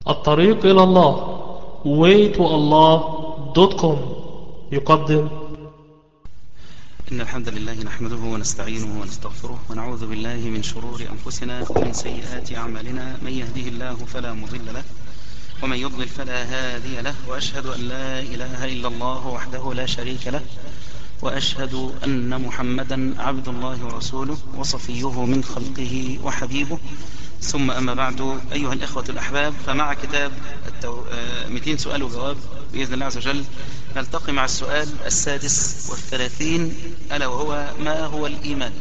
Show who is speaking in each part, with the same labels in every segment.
Speaker 1: الطريق إلى الله waytoallah.com يقدم
Speaker 2: إن الحمد لله نحمده ونستعينه ونستغفره ونعوذ بالله من شرور أنفسنا ومن سيئات أعمالنا من يهده الله فلا مضل له ومن يضلل فلا هادي له وأشهد أن لا إله إلا الله وحده لا شريك له وأشهد أن محمدا عبد الله ورسوله وصفيه من خلقه وحبيبه ثم أما بعد أيها الإخوة الأحباب فمع كتاب التو... آه، 200 سؤال وجواب بإذن الله عز وجل نلتقي مع السؤال السادس والثلاثين ألا وهو ما هو الإيمان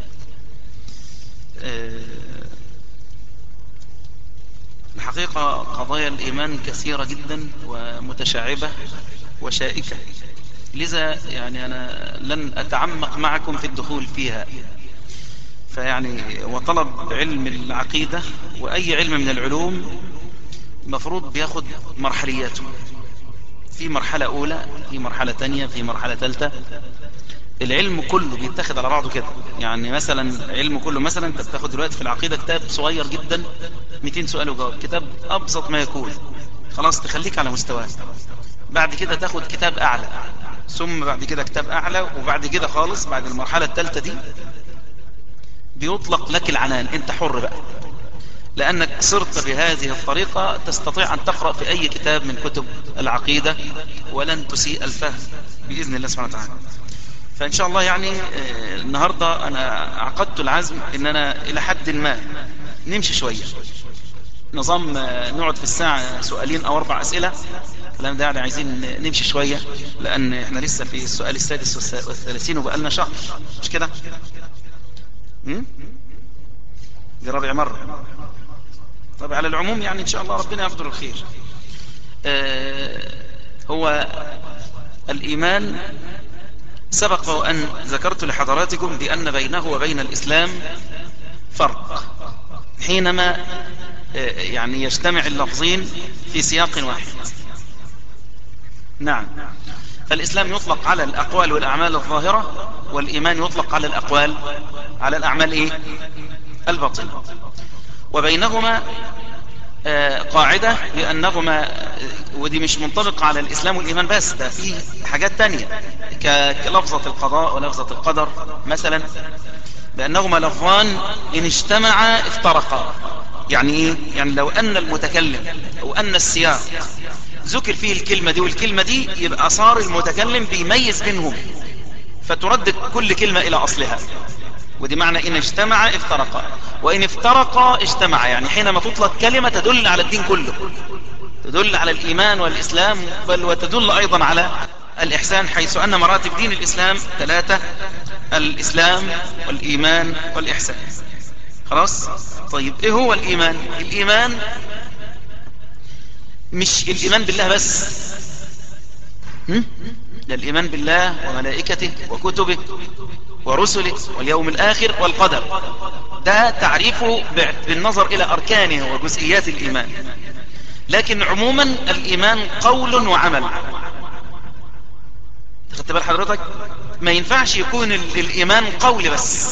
Speaker 2: آه، الحقيقة قضايا الإيمان كثيرة جدا ومتشعبة وشائكة لذا يعني أنا لن أتعمق معكم في الدخول فيها فيعني وطلب علم العقيدة وأي علم من العلوم مفروض بياخد مرحلياته في مرحلة أولى في مرحلة تانية في مرحلة ثالثة العلم كله بيتاخد على بعضه كده يعني مثلا علم كله مثلا انت بتاخد دلوقتي في العقيدة كتاب صغير جدا 200 سؤال وجواب كتاب أبسط ما يكون خلاص تخليك على مستواه بعد كده تاخد كتاب أعلى ثم بعد كده كتاب أعلى وبعد كده خالص بعد المرحلة الثالثة دي بيطلق لك العنان انت حر بقى لأنك صرت بهذه الطريقة تستطيع أن تقرأ في أي كتاب من كتب العقيدة ولن تسيء الفهم بإذن الله سبحانه وتعالى فإن شاء الله يعني آه، النهاردة أنا عقدت العزم أن أنا إلى حد ما نمشي شوية نظام آه، نقعد في الساعة سؤالين أو أربع أسئلة الكلام ده يعني عايزين نمشي شوية لأن إحنا لسه في السؤال السادس والس- والثلاثين وبقالنا شهر مش كده؟ م? دي رابع مرة طب على العموم يعني إن شاء الله ربنا يقدر الخير آه، هو الإيمان سبق أن ذكرت لحضراتكم بأن بينه وبين الإسلام فرق حينما آه، يعني يجتمع اللفظين في سياق واحد نعم فالإسلام يطلق على الأقوال والأعمال الظاهرة والإيمان يطلق على الأقوال على الأعمال إيه؟ الباطنة وبينهما آه، قاعدة بأنهما آه، ودي مش منطبقة على الإسلام والإيمان بس ده في حاجات تانية ك- كلفظة القضاء ولفظة القدر مثلا بأنهما لفظان إن اجتمعا افترقا يعني إيه؟ يعني لو أن المتكلم أو أن السياق ذكر فيه الكلمة دي والكلمة دي يبقى صار المتكلم بيميز بينهم فتردد كل كلمة إلى أصلها ودي معنى إن اجتمع افترقا وإن افترقا اجتمع يعني حينما تطلق كلمة تدل على الدين كله تدل على الإيمان والإسلام بل وتدل أيضا على الإحسان حيث أن مراتب دين الإسلام ثلاثة الإسلام والإيمان والإحسان خلاص طيب إيه هو الإيمان الإيمان مش الإيمان بالله بس هم؟ ده الإيمان بالله وملائكته وكتبه ورسله واليوم الآخر والقدر ده تعريفه بالنظر إلى أركانه وجزئيات الإيمان لكن عموما الإيمان قول وعمل خدت بال حضرتك ما ينفعش يكون ال- الإيمان قول بس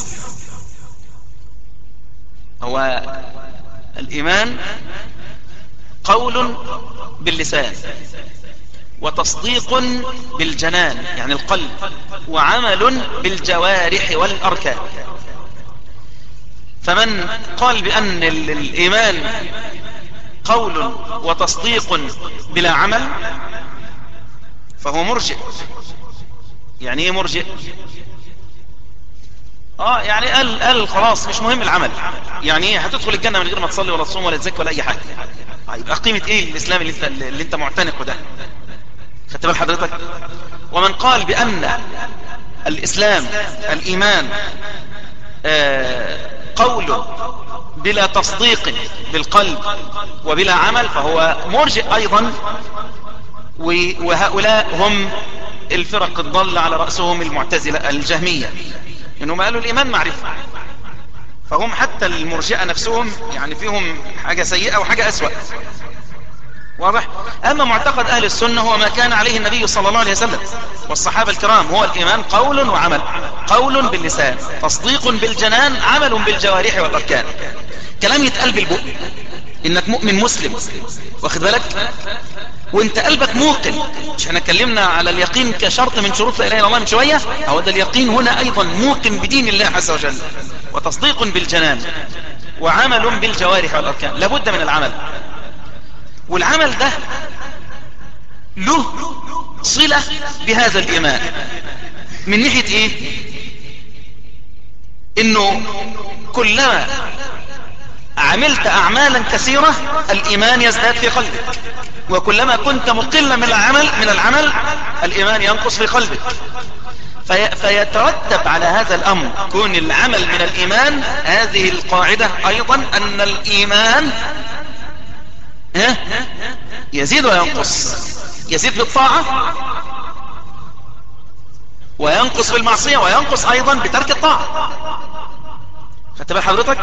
Speaker 2: هو الإيمان قول باللسان وتصديق بالجنان يعني القلب وعمل بالجوارح والأركان فمن قال بأن ال- الإيمان قول وتصديق بلا عمل فهو مرجئ يعني ايه مرجئ اه يعني قال قال خلاص مش مهم العمل يعني ايه هتدخل الجنة من غير ما تصلي ولا تصوم ولا تزكي ولا اي حاجة يبقى قيمة ايه الاسلام اللي انت اللي انت معتنقه ده خدت بال حضرتك ومن قال بان الاسلام الايمان آه قول بلا تصديق بالقلب وبلا عمل فهو مرجئ ايضا و- وهؤلاء هم الفرق الضالة على رأسهم المعتزلة الجهمية انهم قالوا الايمان معرفة فهم حتى المرجئة نفسهم يعني فيهم حاجة سيئة وحاجة اسوأ واضح اما معتقد اهل السنة هو ما كان عليه النبي صلى الله عليه وسلم والصحابة الكرام هو الايمان قول وعمل قول باللسان تصديق بالجنان عمل بالجوارح والاركان كلام يتقال بالبق انك مؤمن مسلم واخد بالك وانت قلبك موقن مش احنا اتكلمنا على اليقين كشرط من شروط لا اله الا الله من شويه هو ده اليقين هنا ايضا موقن بدين الله عز وجل وتصديق بالجنان وعمل بالجوارح والاركان لابد من العمل والعمل ده له صلة بهذا الإيمان من ناحية إيه إنه كلما عملت أعمالا كثيرة الإيمان يزداد في قلبك وكلما كنت مقلا من العمل من العمل الإيمان ينقص في قلبك في فيترتب على هذا الأمر كون العمل من الإيمان هذه القاعدة أيضا أن الإيمان يزيد وينقص يزيد بالطاعة وينقص بالمعصية وينقص أيضا بترك الطاعة خدت بال حضرتك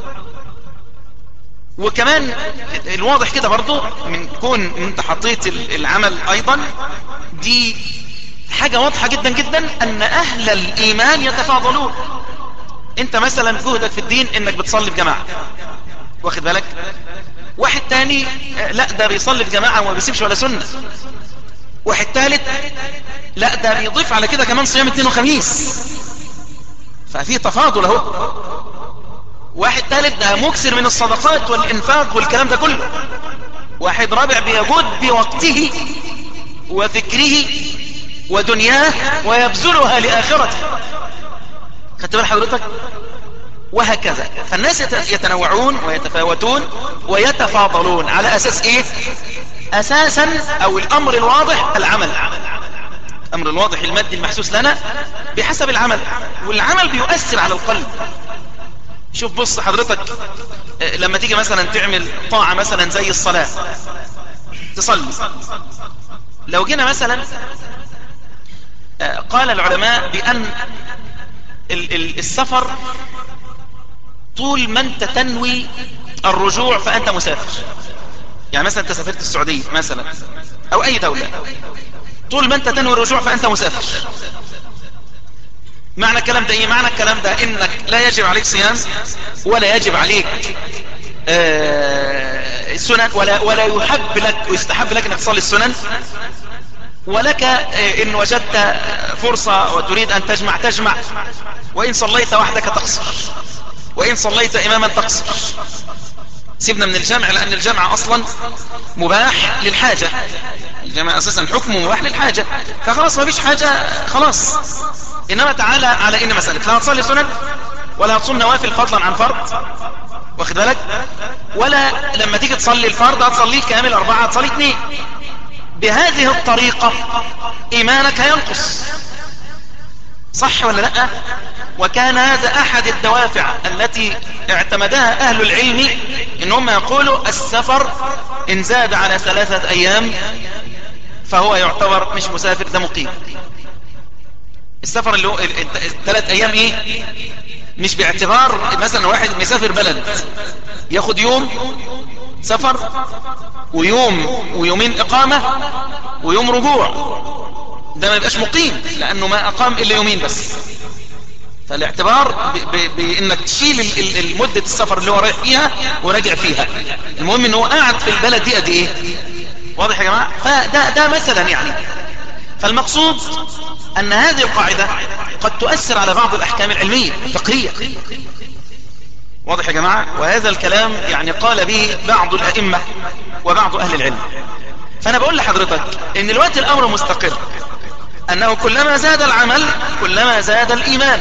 Speaker 2: وكمان الواضح كده برضو من كون انت حطيت العمل ايضا دي حاجة واضحة جدا جدا ان اهل الايمان يتفاضلون انت مثلا جهدك في الدين انك بتصلي في جماعة واخد بالك واحد تاني لا ده بيصلي في جماعة وما بيسيبش ولا سنة واحد تالت لا ده بيضيف على كده كمان صيام اثنين وخميس ففي تفاضل اهو واحد ثالث ده مكسر من الصدقات والإنفاق والكلام ده كله واحد رابع بيجود بوقته وفكره ودنياه ويبذلها لآخرته خدت بال حضرتك وهكذا فالناس يتنوعون ويتفاوتون ويتفاضلون على أساس إيه أساسا أو الأمر الواضح العمل الأمر الواضح المادي المحسوس لنا بحسب العمل والعمل بيؤثر على القلب شوف بص حضرتك لما تيجي مثلا تعمل طاعة مثلا زي الصلاة تصلي لو جينا مثلا قال العلماء بأن السفر طول ما انت تنوي الرجوع فأنت مسافر يعني مثلا انت سافرت السعودية مثلا او اي دولة طول ما انت تنوي الرجوع فأنت مسافر معنى الكلام ده ايه معنى الكلام ده انك لا يجب عليك صيام ولا يجب عليك آه السنن ولا, ولا يحب لك ويستحب لك انك تصلي السنن ولك آه ان وجدت فرصة وتريد ان تجمع تجمع وان صليت وحدك تقصر وان صليت اماما تقصر سيبنا من الجمع لان الجمع اصلا مباح للحاجة الجمع اساسا حكمه مباح للحاجة فخلاص ما فيش حاجة خلاص انما تعالى على ان مسألة لا تصلي سنن ولا تصوم نوافل فضلا عن فرض واخد بالك ولا لما تيجي تصلي الفرض هتصليه كامل اربعة هتصلي اثنين بهذه الطريقة ايمانك ينقص صح ولا لا وكان هذا احد الدوافع التي اعتمدها اهل العلم ان هم يقولوا السفر ان زاد على ثلاثة ايام فهو يعتبر مش مسافر ده مقيم السفر اللي هو الثلاث ايام ايه مش باعتبار مثلا واحد مسافر بلد ياخد يوم سفر ويوم ويومين اقامة ويوم رجوع ده ما يبقاش مقيم لانه ما اقام الا يومين بس فالاعتبار بانك تشيل المدة السفر اللي هو رايح فيها وراجع فيها المهم انه قاعد في البلد دي قد ايه واضح يا جماعة فده ده مثلا يعني فالمقصود ان هذه القاعدة قد تؤثر على بعض الاحكام العلمية الفقهية واضح يا جماعة وهذا الكلام يعني قال به بعض الائمة وبعض اهل العلم فانا بقول لحضرتك ان الوقت الامر مستقر انه كلما زاد العمل كلما زاد الايمان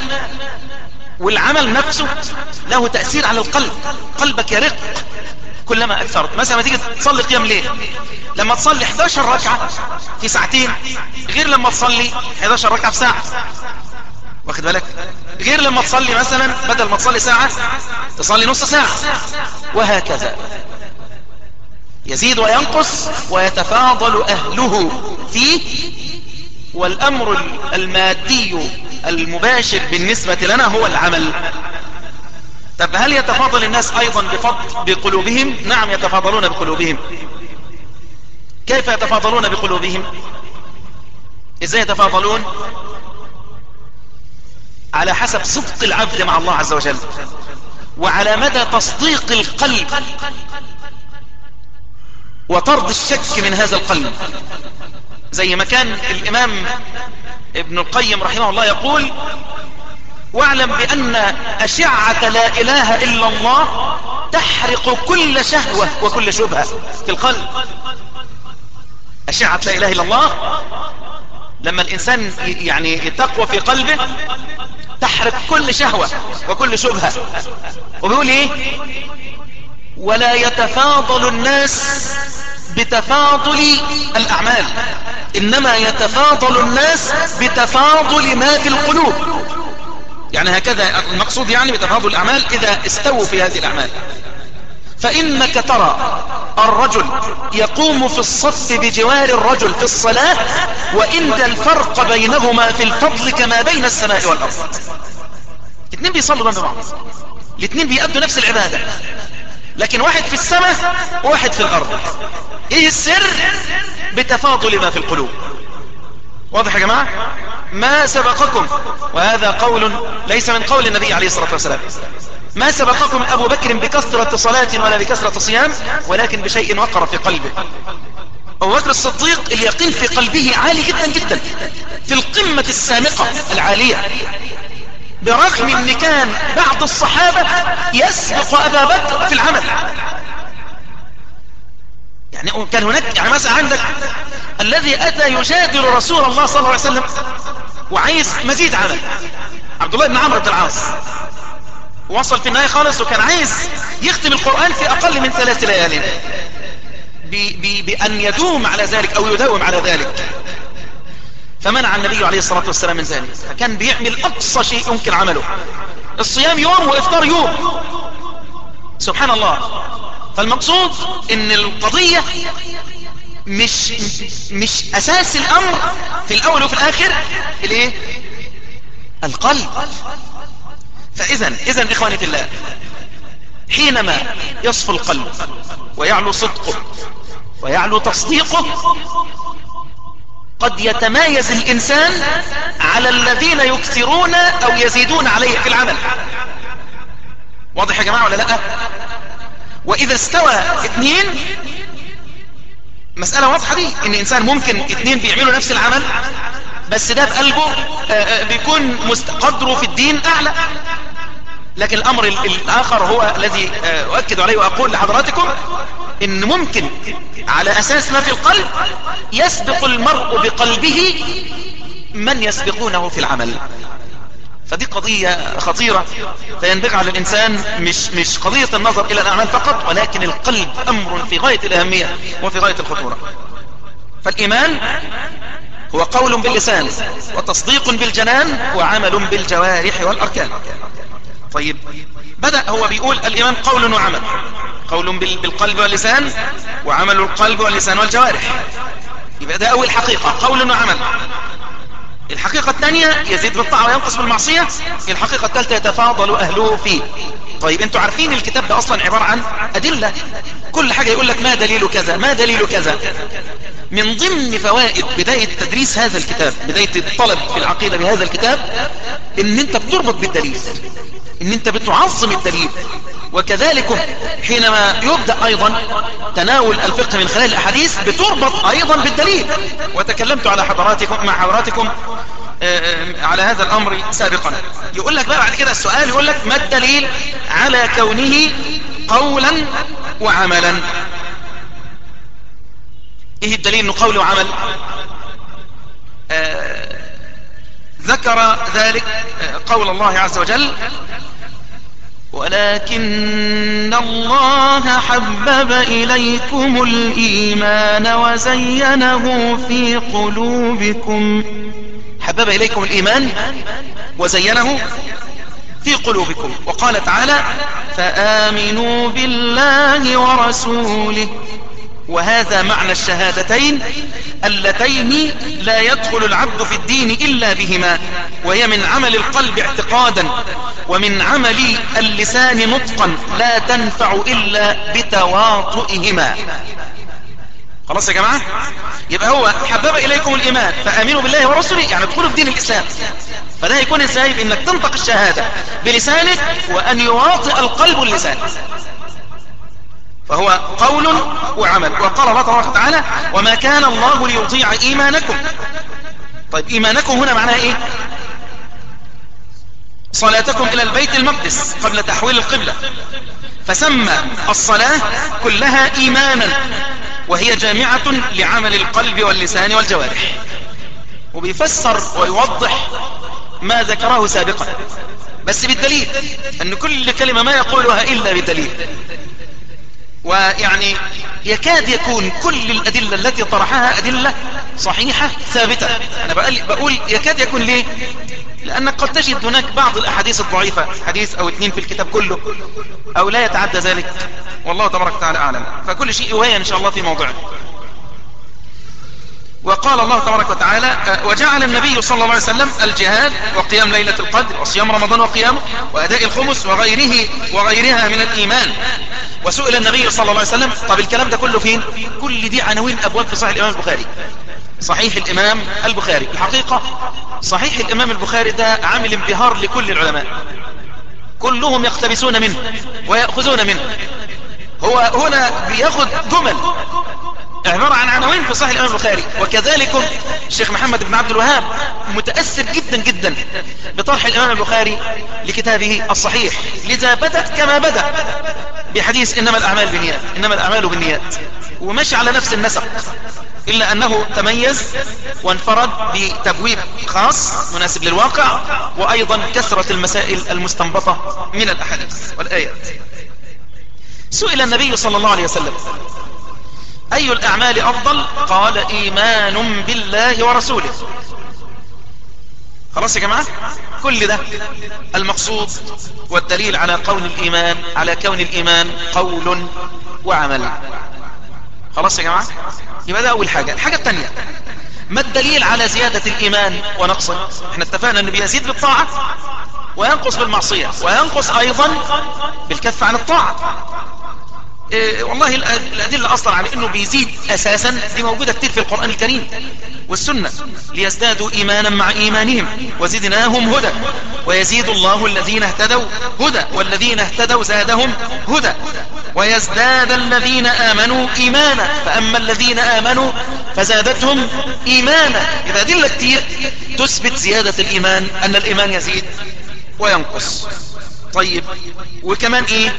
Speaker 2: والعمل نفسه له تأثير على القلب قلبك يرق كلما اكثرت مثلا ما تيجي تصلي قيام ليل لما تصلي 11 ركعة في ساعتين غير لما تصلي 11 ركعة في ساعة واخد بالك غير لما تصلي مثلا بدل ما تصلي ساعة تصلي نص ساعة وهكذا يزيد وينقص ويتفاضل أهله فيه والأمر المادي المباشر بالنسبة لنا هو العمل طب هل يتفاضل الناس أيضا بفضل بقلوبهم نعم يتفاضلون بقلوبهم كيف يتفاضلون بقلوبهم ازاي يتفاضلون على حسب صدق العبد مع الله عز وجل وعلى مدى تصديق القلب وطرد الشك من هذا القلب زي ما كان الإمام ابن القيم رحمه الله يقول واعلم بأن أشعة لا إله إلا الله تحرق كل شهوة وكل شبهة في القلب أشعة لا إله إلا الله لما الإنسان يعني تقوى في قلبه تحرق كل شهوة وكل شبهة وبيقول إيه ولا يتفاضل الناس بتفاضل الأعمال إنما يتفاضل الناس بتفاضل ما في القلوب يعني هكذا المقصود يعني بتفاضل الأعمال إذا استووا في هذه الأعمال فإنك ترى الرجل يقوم في الصف بجوار الرجل في الصلاة وإن الفرق بينهما في الفضل كما بين السماء والأرض الاثنين بيصلوا جنب بعض الاثنين بيأدوا نفس العبادة لكن واحد في السماء وواحد في الأرض ايه السر بتفاضل ما في القلوب واضح يا جماعة ما سبقكم وهذا قول ليس من قول النبي عليه الصلاة والسلام ما سبقكم أبو بكر بكثرة صلاة ولا بكثرة صيام ولكن بشيء وقر في قلبه أبو بكر الصديق اليقين في قلبه عالي جدا جدا في القمة السامقة العالية برغم ان كان بعض الصحابة يسبق ابا بكر في العمل يعني كان هناك يعني مثلا عندك الذي اتى يجادل رسول الله صلى الله عليه وسلم وعايز مزيد عمل عبد الله بن عمرو بن العاص وصل في النهاية خالص وكان عايز يختم القرآن في اقل من ثلاث ليال بأن يدوم على ذلك او يداوم على ذلك فمنع النبي عليه الصلاة والسلام من ذلك فكان بيعمل أقصى شيء يمكن عمله الصيام يوم وإفطار يوم سبحان الله فالمقصود ان القضية مش مش اساس الامر في الاول وفي الاخر الايه القلب فاذا اذا اخواني في الله حينما يصفو القلب ويعلو صدقه ويعلو تصديقه قد يتمايز الإنسان على الذين يكثرون أو يزيدون عليه في العمل واضح يا جماعة ولا لا وإذا استوى اثنين مسألة واضحة دي إن إنسان ممكن اثنين بيعملوا نفس العمل بس ده بقلبه بيكون قدره في الدين أعلى لكن الأمر الآخر هو الذي أؤكد عليه وأقول لحضراتكم إن ممكن على أساس ما في القلب يسبق المرء بقلبه من يسبقونه في العمل فدي قضية خطيرة فينبغي على الإنسان مش, مش قضية النظر إلى الأعمال فقط ولكن القلب أمر في غاية الأهمية وفي غاية الخطورة فالإيمان هو قول باللسان وتصديق بالجنان وعمل بالجوارح والأركان طيب بدأ هو بيقول الإيمان قول وعمل قول بالقلب واللسان وعمل القلب واللسان والجوارح يبقى ده أول حقيقة قول وعمل الحقيقة الثانية يزيد بالطاعة وينقص بالمعصية الحقيقة الثالثة يتفاضل أهله فيه طيب انتوا عارفين الكتاب ده أصلا عبارة عن أدلة كل حاجة يقول لك ما دليل كذا ما دليل كذا من ضمن فوائد بداية تدريس هذا الكتاب بداية الطلب في العقيدة بهذا الكتاب ان انت بتربط بالدليل ان انت بتعظم الدليل وكذلك حينما يبدأ ايضا تناول الفقه من خلال الاحاديث بتربط ايضا بالدليل وتكلمت على حضراتكم مع حضراتكم على هذا الامر سابقا يقول لك بقى بعد كده السؤال يقول لك ما الدليل على كونه قولا وعملا ايه الدليل انه قول وعمل آه ذكر ذلك آه قول الله عز وجل ولكن الله حبب إليكم الإيمان وزينه في قلوبكم حبب إليكم الإيمان وزينه في قلوبكم وقال تعالى فآمنوا بالله ورسوله وهذا معنى الشهادتين اللتين لا يدخل العبد في الدين إلا بهما وهي من عمل القلب اعتقادا ومن عمل اللسان نطقا لا تنفع إلا بتواطئهما خلاص يا جماعة يبقى هو حبب إليكم الإيمان فآمنوا بالله ورسوله يعني ادخلوا في دين الإسلام فده يكون ازاي بانك تنطق الشهادة بلسانك وان يواطئ القلب اللسان فهو قول وعمل وقال الله تبارك وتعالى وما كان الله ليضيع إيمانكم طيب إيمانكم هنا معناها إيه صلاتكم إلى البيت المقدس قبل تحويل القبلة فسمى الصلاة كلها إيمانا وهي جامعة لعمل القلب واللسان والجوارح وبيفسر ويوضح ما ذكره سابقا بس بالدليل أن كل كلمة ما يقولها إلا بالدليل ويعني يكاد يكون كل الأدلة التي طرحها أدلة صحيحة ثابتة أنا بقول يكاد يكون ليه لأنك قد تجد هناك بعض الأحاديث الضعيفة حديث أو اثنين في الكتاب كله أو لا يتعدى ذلك والله تبارك وتعالى أعلم فكل شيء يوهي إن شاء الله في موضعه وقال الله تبارك وتعالى وجعل النبي صلى الله عليه وسلم الجهاد وقيام ليلة القدر وصيام رمضان وقيامه وأداء الخمس وغيره وغيرها من الإيمان وسئل النبي صلى الله عليه وسلم طب الكلام ده كله فين كل دي عناوين أبواب في صحيح الإمام البخاري صحيح الإمام البخاري الحقيقة صحيح الإمام البخاري ده عامل انبهار لكل العلماء كلهم يقتبسون منه ويأخذون منه هو هنا بياخد جمل عبارة عن عناوين في صحيح الإمام البخاري وكذلك الشيخ محمد بن عبد الوهاب متأثر جدا جدا بطرح الإمام البخاري لكتابه الصحيح لذا بدأ كما بدأ بحديث إنما الأعمال بالنيات إنما الأعمال بالنيات ومشي على نفس النسق إلا أنه تميز وانفرد بتبويب خاص مناسب للواقع وأيضا كثرة المسائل المستنبطة من الأحاديث والآيات سئل النبي صلى الله عليه وسلم أي الأعمال أفضل قال إيمان بالله ورسوله خلاص يا جماعة كل ده المقصود والدليل على قول الإيمان على كون الإيمان قول وعمل خلاص يا جماعة يبقى ده أول حاجة الحاجة الثانية ما الدليل على زيادة الإيمان ونقصه احنا اتفقنا أنه بيزيد بالطاعة وينقص بالمعصية وينقص أيضا بالكف عن الطاعة إيه والله الأدلة أصلا على أنه بيزيد أساسا دي موجودة كتير في القرآن الكريم والسنة ليزدادوا إيمانا مع إيمانهم وزدناهم هدى ويزيد الله الذين اهتدوا هدى والذين اهتدوا زادهم هدى ويزداد الذين آمنوا إيمانا فأما الذين آمنوا فزادتهم إيمانا إذا أدلة كتير تثبت زيادة الإيمان أن الإيمان يزيد وينقص طيب وكمان إيه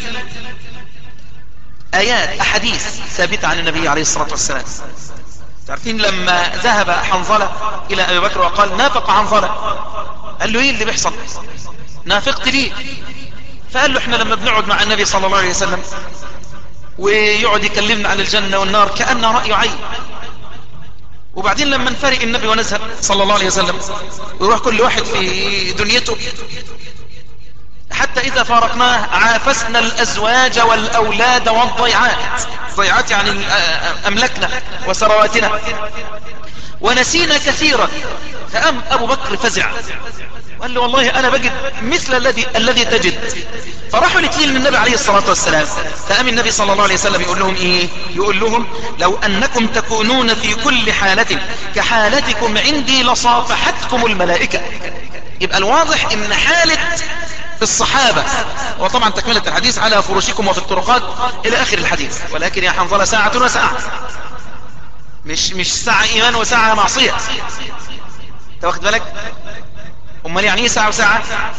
Speaker 2: آيات أحاديث ثابتة عن النبي عليه الصلاة والسلام تعرفين لما ذهب حنظلة إلى أبي بكر وقال نافق حنظلة قال له إيه اللي بيحصل نافقت ليه فقال له إحنا لما بنقعد مع النبي صلى الله عليه وسلم ويقعد يكلمنا عن الجنة والنار كأنه رأي عين وبعدين لما نفارق النبي ونذهب صلى الله عليه وسلم ويروح كل واحد في دنيته حتى إذا فارقناه عافسنا الأزواج والأولاد والضيعات ضيعات يعني أملكنا وثرواتنا ونسينا كثيرا فأم أبو بكر فزع قال له والله أنا بجد مثل الذي الذي تجد فراحوا الاثنين للنبي عليه الصلاة والسلام فأم النبي صلى الله عليه وسلم يقول لهم إيه يقول لهم لو أنكم تكونون في كل حالة كحالتكم عندي لصافحتكم الملائكة يبقى الواضح ان حالة الصحابة وطبعا تكملة الحديث على فرشكم وفي الطرقات الى اخر الحديث ولكن يا حنظلة ساعة وساعة مش مش ساعة ايمان وساعة معصية انت واخد بالك امال يعني ايه ساعة وساعة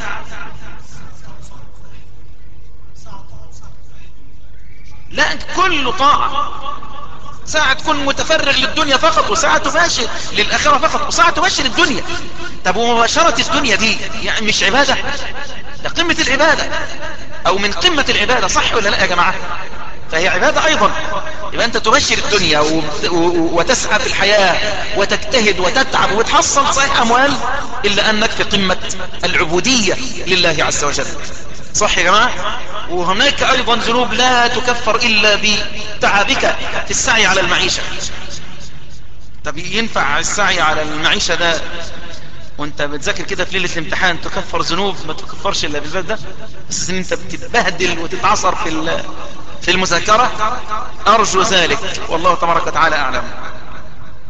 Speaker 2: لا كله طاعة ساعة تكون متفرغ للدنيا فقط وساعة تباشر للآخرة فقط وساعة تباشر الدنيا طب ومباشرة الدنيا دي يعني مش عبادة ده قمة العبادة او من قمة العبادة صح ولا لا يا جماعة فهي عبادة ايضا يبقى انت تبشر الدنيا و... و... وتسعى في الحياة وتجتهد وتتعب وتحصل صحيح اموال الا انك في قمة العبودية لله عز وجل صح يا جماعة وهناك ايضا ذنوب لا تكفر الا بتعبك في السعي على المعيشة طب ينفع السعي على المعيشة ده وانت بتذاكر كده في ليلة الامتحان تكفر ذنوب ما تكفرش الا بالذات ده بس ان انت بتتبهدل وتتعصر في في المذاكرة ارجو ذلك والله تبارك وتعالى اعلم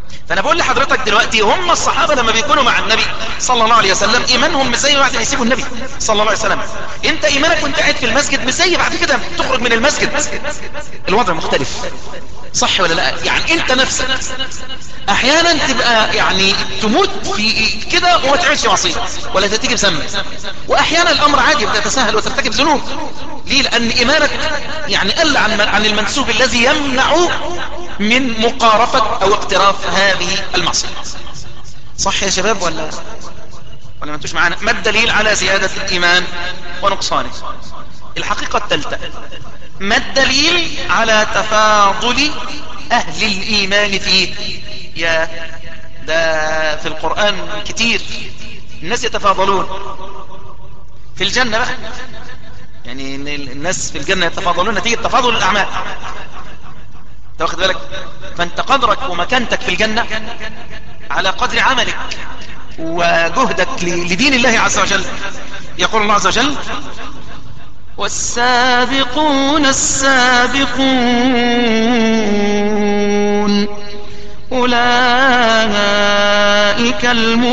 Speaker 2: فانا بقول لحضرتك دلوقتي هم الصحابة لما بيكونوا مع النبي صلى الله عليه وسلم ايمانهم مش زي بعد ما يسيبوا النبي صلى الله عليه وسلم انت ايمانك وانت قاعد في المسجد مش زي بعد كده تخرج من المسجد الوضع مختلف صح ولا لا يعني انت نفسك احيانا تبقى يعني تموت في كده وما تعملش معصيه ولا ترتكب ذنب واحيانا الامر عادي بتتساهل وترتكب ذنوب ليه لان ايمانك يعني قل عن عن المنسوب الذي يمنع من مقارفة او اقتراف هذه المعصية صح يا شباب ولا ولا ما انتوش معانا ما الدليل على زيادة الايمان ونقصانه الحقيقة الثالثة ما الدليل على تفاضل اهل الايمان فيه يا ده في القرآن كتير الناس يتفاضلون في الجنة بقى يعني الناس في الجنة يتفاضلون نتيجة تفاضل الأعمال تاخد بالك فانت قدرك ومكانتك في الجنة على قدر عملك وجهدك لدين الله عز وجل يقول الله عز وجل والسابقون السابقون أولئك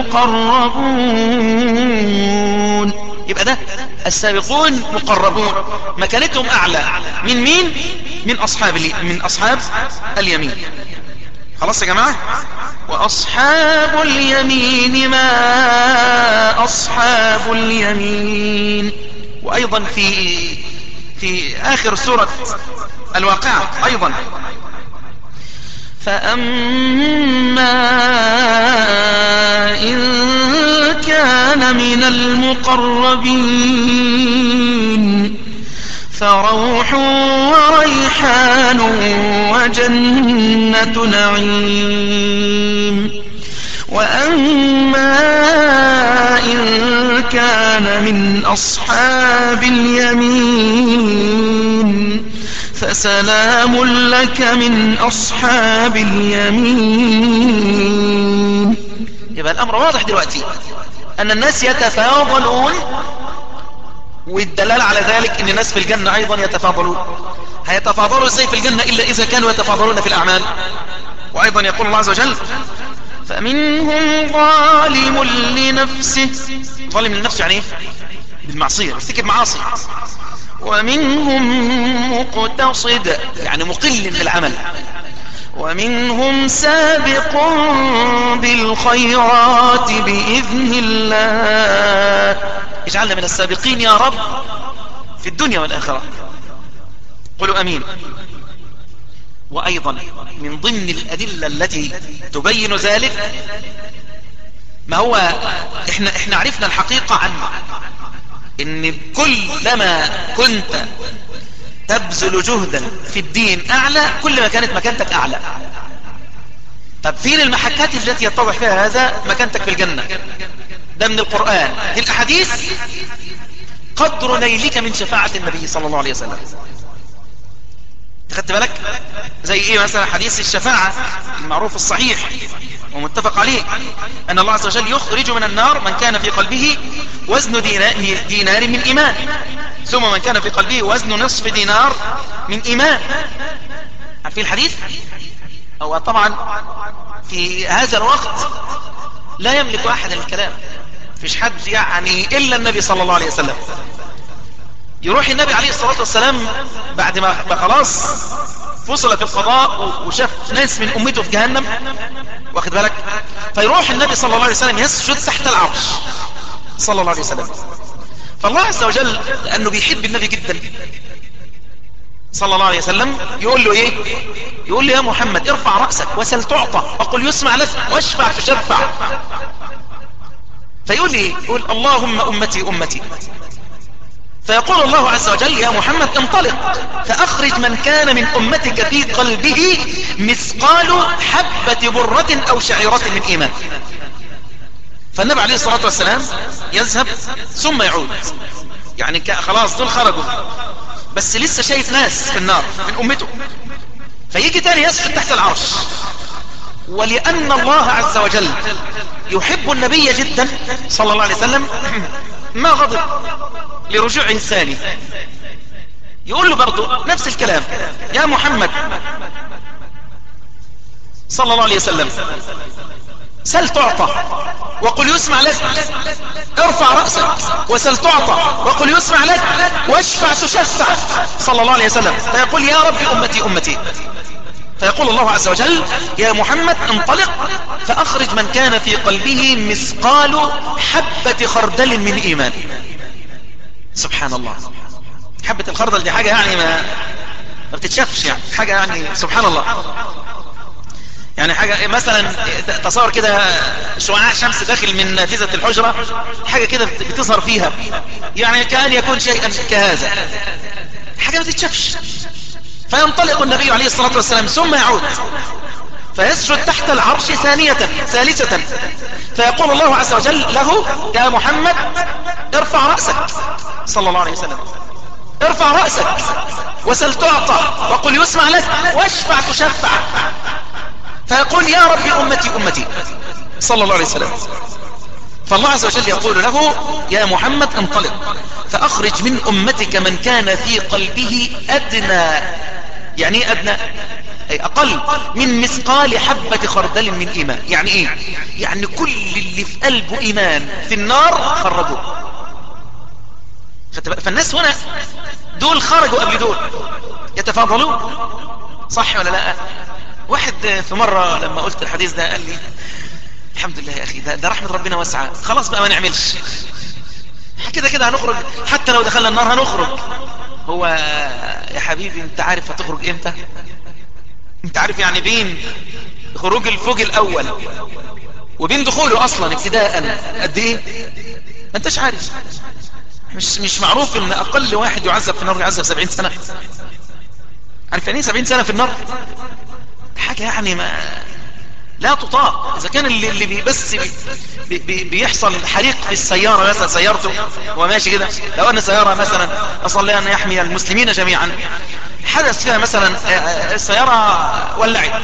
Speaker 2: المقربون يبقى ده السابقون مقربون مكانتهم أعلى من مين من أصحاب من أصحاب اليمين خلاص يا جماعة وأصحاب اليمين ما أصحاب اليمين وأيضا في في آخر سورة الواقعة أيضا فأما إن كان من المقربين فروح وريحان وجنة نعيم وأما إن كان من أصحاب اليمين فسلام لك من أصحاب اليمين يبقى الأمر واضح دلوقتي أن الناس يتفاضلون والدلال على ذلك أن الناس في الجنة أيضا يتفاضلون هيتفاضلوا ازاي في الجنة إلا إذا كانوا يتفاضلون في الأعمال وأيضا يقول الله عز وجل فمنهم ظالم لنفسه ظالم لنفسه يعني ايه بالمعصية ارتكب معاصي ومنهم مقتصد يعني مقل من العمل ومنهم سابق بالخيرات بإذن الله اجعلنا من السابقين يا رب في الدنيا والآخرة قلوا أمين وأيضا من ضمن الأدلة التي تبين ذلك ما هو احنا, احنا عرفنا الحقيقة عن ان كلما كنت تبذل جهدا في الدين اعلى كل ما كانت مكانتك اعلى طب فين المحكات التي يتضح فيها هذا مكانتك في الجنة ده من القرآن دي الاحاديث قدر نيلك من شفاعة النبي صلى الله عليه وسلم خدت بالك زي ايه مثلا حديث الشفاعة المعروف الصحيح ومتفق عليه ان الله عز وجل يخرج من النار من كان في قلبه وزن دينار من ايمان ثم من كان في قلبه وزن نصف دينار من ايمان عارفين الحديث هو طبعا في هذا الوقت لا يملك احد الكلام فيش حد يعني الا النبي صلى الله عليه وسلم يروح النبي عليه الصلاة والسلام بعد ما خلاص فصل في القضاء وشاف ناس من امته في جهنم واخد بالك فيروح النبي صلى الله عليه وسلم يسجد تحت العرش صلى الله عليه وسلم فالله عز وجل لانه بيحب النبي جدا صلى الله عليه وسلم يقول له ايه يقول له يا محمد ارفع رأسك وسل تعطى وقل يسمع لك واشفع تشفع فيقول ايه يقول اللهم امتي امتي فيقول الله عز وجل يا محمد انطلق فأخرج من كان من أمتك في قلبه مثقال حبة برة أو شعيرة من إيمان فالنبي عليه الصلاة والسلام يذهب ثم يعود يعني خلاص دول خرجوا بس لسه شايف ناس في النار من أمته فيجي تاني يسجد تحت العرش ولأن الله عز وجل يحب النبي جدا صلى الله عليه وسلم ما غضب لرجوعه الثاني يقول له برضو نفس الكلام يا محمد صلى الله عليه وسلم سل تعطى وقل يسمع لك ارفع رأسك وسل تعطى وقل يسمع لك واشفع تشفع صلى الله عليه وسلم فيقول يا رب أمتي أمتي فيقول الله عز وجل يا محمد انطلق فأخرج من كان في قلبه مثقال حبة خردل من إيمان سبحان الله حبة الخردل دي حاجة يعني ما ما بتتشافش يعني حاجة يعني سبحان الله يعني حاجة مثلا تصور كده شعاع شمس داخل من نافذة الحجرة حاجة كده بتظهر فيها يعني كأن يكون شيئا كهذا حاجة ما تتشافش فينطلق النبي عليه الصلاة والسلام ثم يعود فيسجد تحت العرش ثانية ثالثة فيقول الله عز وجل له يا محمد ارفع رأسك صلى الله عليه وسلم ارفع رأسك وسل تعطى وقل يسمع لك واشفع تشفع فيقول يا رب أمتي أمتي صلى الله عليه وسلم فالله عز وجل يقول له يا محمد انطلق فأخرج من أمتك من كان في قلبه أدنى يعني ايه أدنى أي أقل من مثقال حبة خردل من إيمان يعني إيه يعني كل اللي في قلبه إيمان في النار خرجوه فالناس هنا دول خرجوا قبل دول يتفاضلون صح ولا لا واحد في مرة لما قلت الحديث ده قال لي الحمد لله يا أخي ده, ده رحمة ربنا واسعة خلاص بقى ما نعملش كده كده هنخرج حتى لو دخلنا النار هنخرج هو يا حبيبي انت عارف هتخرج امتى انت عارف يعني بين خروج الفوج الاول وبين دخوله اصلا ابتداء قد ايه ما انتش عارف مش مش معروف ان اقل واحد يعذب في النار يعذب 70 سنة عارف يعني ايه 70 سنة في النار حاجة يعني ما لا تطاق اذا كان اللي, اللي بس بي بي بيحصل حريق في السيارة مثلا سيارته هو ماشي كده لو ان سيارة مثلا اصلا ان يحمي المسلمين جميعا حدث فيها مثلا السيارة ولعت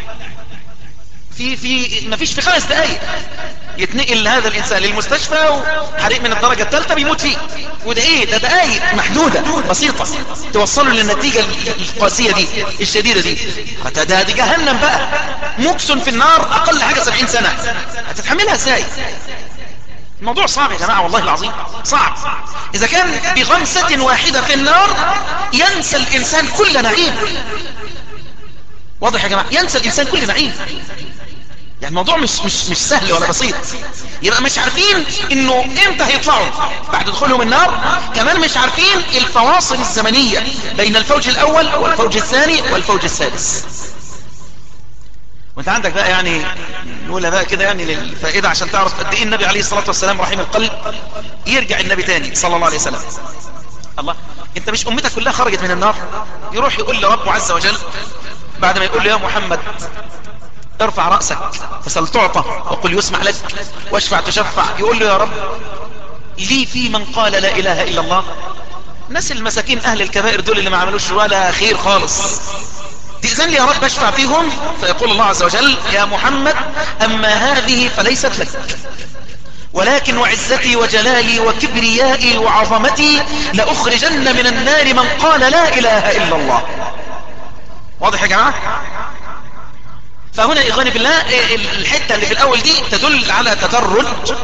Speaker 2: في في ما فيش في خمس دقايق يتنقل هذا الانسان للمستشفى وحريق من الدرجة الثالثة بيموت فيه وده ايه ده دقايق محدودة بسيطة توصله للنتيجة القاسية دي الشديدة دي ده دي جهنم بقى مكس في النار اقل حاجة سبعين سنة هتتحملها ازاي الموضوع صعب يا جماعة والله العظيم صعب اذا كان بغمسة واحدة في النار ينسى الانسان كل نعيم واضح يا جماعة ينسى الانسان كل نعيم يعني الموضوع مش مش مش سهل ولا بسيط يبقى مش عارفين انه امتى هيطلعوا بعد دخولهم النار كمان مش عارفين الفواصل الزمنية بين الفوج الاول والفوج الثاني والفوج السادس وانت عندك بقى يعني نقولها بقى كده يعني للفائدة عشان تعرف قد ايه النبي عليه الصلاة والسلام رحيم القلب يرجع النبي تاني صلى الله عليه وسلم الله انت مش امتك كلها خرجت من النار يروح يقول لربه عز وجل بعد ما يقول له يا محمد ارفع رأسك فسل تعطى وقل يسمع لك واشفع تشفع يقول له يا رب لي في من قال لا اله الا الله الناس المساكين اهل الكبائر دول اللي ما عملوش ولا خير خالص تأذن لي يا رب اشفع فيهم فيقول الله عز وجل يا محمد اما هذه فليست لك ولكن وعزتي وجلالي وكبريائي وعظمتي لأخرجن من النار من قال لا إله إلا الله واضح يا جماعة فهنا إخواني بالله الحتة اللي في الأول دي تدل على تدرج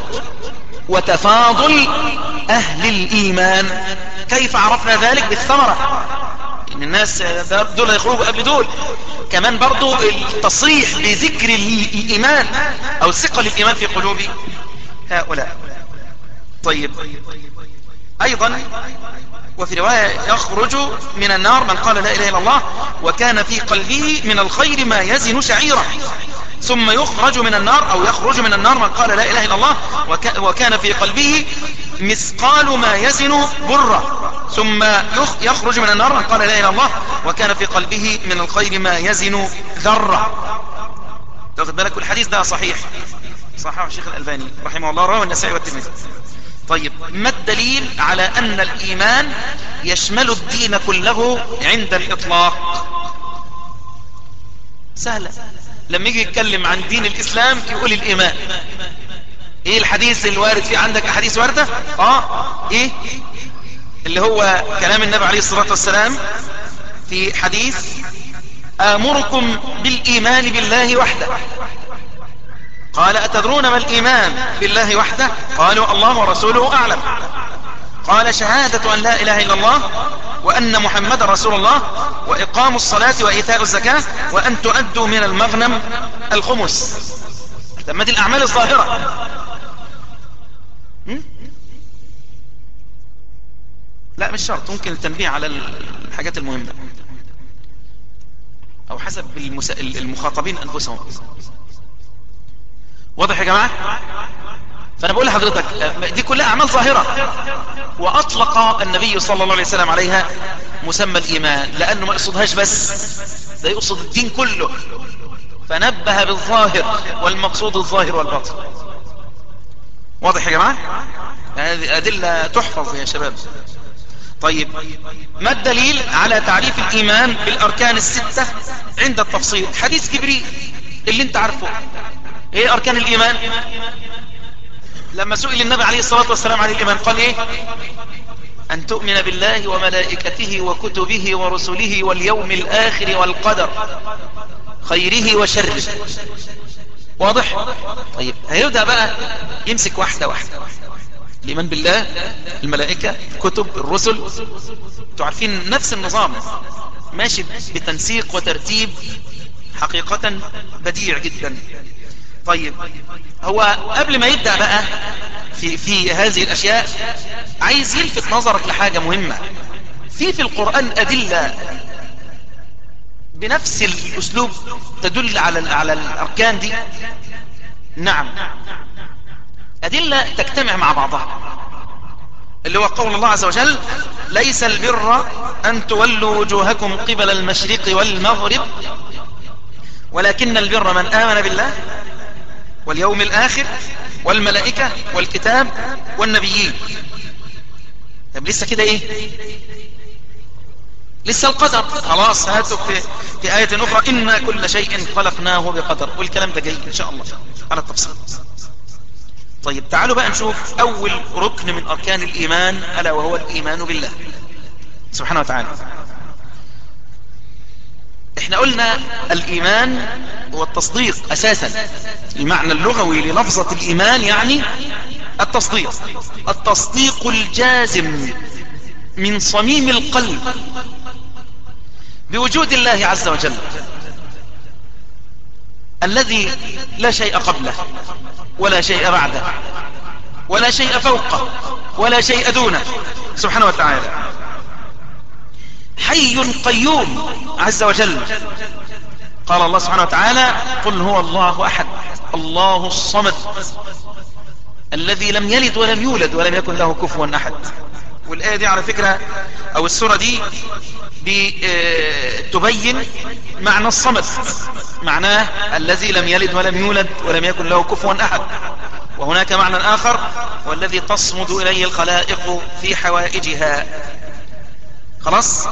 Speaker 2: وتفاضل أهل الإيمان كيف عرفنا ذلك بالثمرة إن الناس دول يخرجوا قبل دول كمان برضو التصريح بذكر الإيمان أو ثقل الإيمان في قلوب هؤلاء طيب أيضا وفي رواية يخرج من النار من قال لا إله إلا الله وكان في قلبه من الخير ما يزن شعيرة ثم يخرج من النار أو يخرج من النار من قال لا إله إلا الله وكان في قلبه مثقال ما يزن برة ثم يخرج من النار من قال لا إله إلا الله وكان في قلبه من الخير ما يزن ذرة تاخد بالك الحديث ده صحيح صحيح الشيخ الألباني رحمه الله رواه النسائي والترمذي طيب ما الدليل على أن الإيمان يشمل الدين كله عند الإطلاق سهلة لما يجي يتكلم عن دين الإسلام يقول الإيمان ايه الحديث الوارد في عندك احاديث واردة اه ايه اللي هو كلام النبي عليه الصلاة والسلام في حديث آمركم بالإيمان بالله وحده قال أتدرون ما الإيمان بالله وحده قالوا الله ورسوله أعلم قال شهادة أن لا إله إلا الله وأن محمد رسول الله وإقام الصلاة وإيتاء الزكاة وأن تؤدوا من المغنم الخمس تمت الأعمال الظاهرة لا مش شرط ممكن التنبيه على الحاجات المهمة أو حسب المخاطبين أنفسهم واضح يا جماعة فأنا بقول لحضرتك دي كلها أعمال ظاهرة وأطلق النبي صلى الله عليه وسلم عليها مسمى الإيمان لأنه ما يقصدهاش بس ده يقصد الدين كله فنبه بالظاهر والمقصود الظاهر والباطن واضح يا جماعة هذه أدلة تحفظ يا شباب طيب ما الدليل على تعريف الإيمان بالأركان الستة عند التفصيل حديث جبريل اللي انت عارفه ايه أركان الإيمان لما سئل النبي عليه الصلاة والسلام عن الإيمان قال ايه أن تؤمن بالله وملائكته وكتبه ورسله واليوم الآخر والقدر خيره وشره واضح طيب هيبدأ بقى يمسك واحدة واحدة الإيمان بالله الملائكة كتب الرسل تعرفين نفس النظام ماشي بتنسيق وترتيب حقيقة بديع جدا طيب هو قبل ما يبدأ بقى في, في هذه الأشياء عايز يلفت نظرك لحاجة مهمة في في القرآن أدلة بنفس الأسلوب تدل على على الأركان دي نعم أدلة تجتمع مع بعضها اللي هو قول الله عز وجل ليس البر أن تولوا وجوهكم قبل المشرق والمغرب ولكن البر من آمن بالله واليوم الآخر والملائكة والكتاب والنبيين طب لسه كده ايه لسه القدر خلاص هاتوا في, في آية أخرى إنا كل شيء خلقناه بقدر والكلام ده جاي إن شاء الله على التفصيل طيب تعالوا بقى نشوف أول ركن من أركان الإيمان ألا وهو الإيمان بالله سبحانه وتعالى احنا قلنا الإيمان هو التصديق أساسا المعنى اللغوي للفظة الإيمان يعني التصديق التصديق الجازم من صميم القلب بوجود الله عز وجل الذي لا شيء قبله ولا شيء بعده ولا شيء فوقه ولا شيء دونه سبحانه وتعالى حي قيوم عز وجل قال الله سبحانه وتعالى قل هو الله أحد الله الصمد الذي لم يلد ولم يولد ولم يكن له كفوا أحد والآية دي على فكرة أو السورة دي تبين معنى الصمد معناه الذي لم يلد ولم يولد ولم يكن له كفوا أحد وهناك معنى آخر والذي تصمد إليه الخلائق في حوائجها خلاص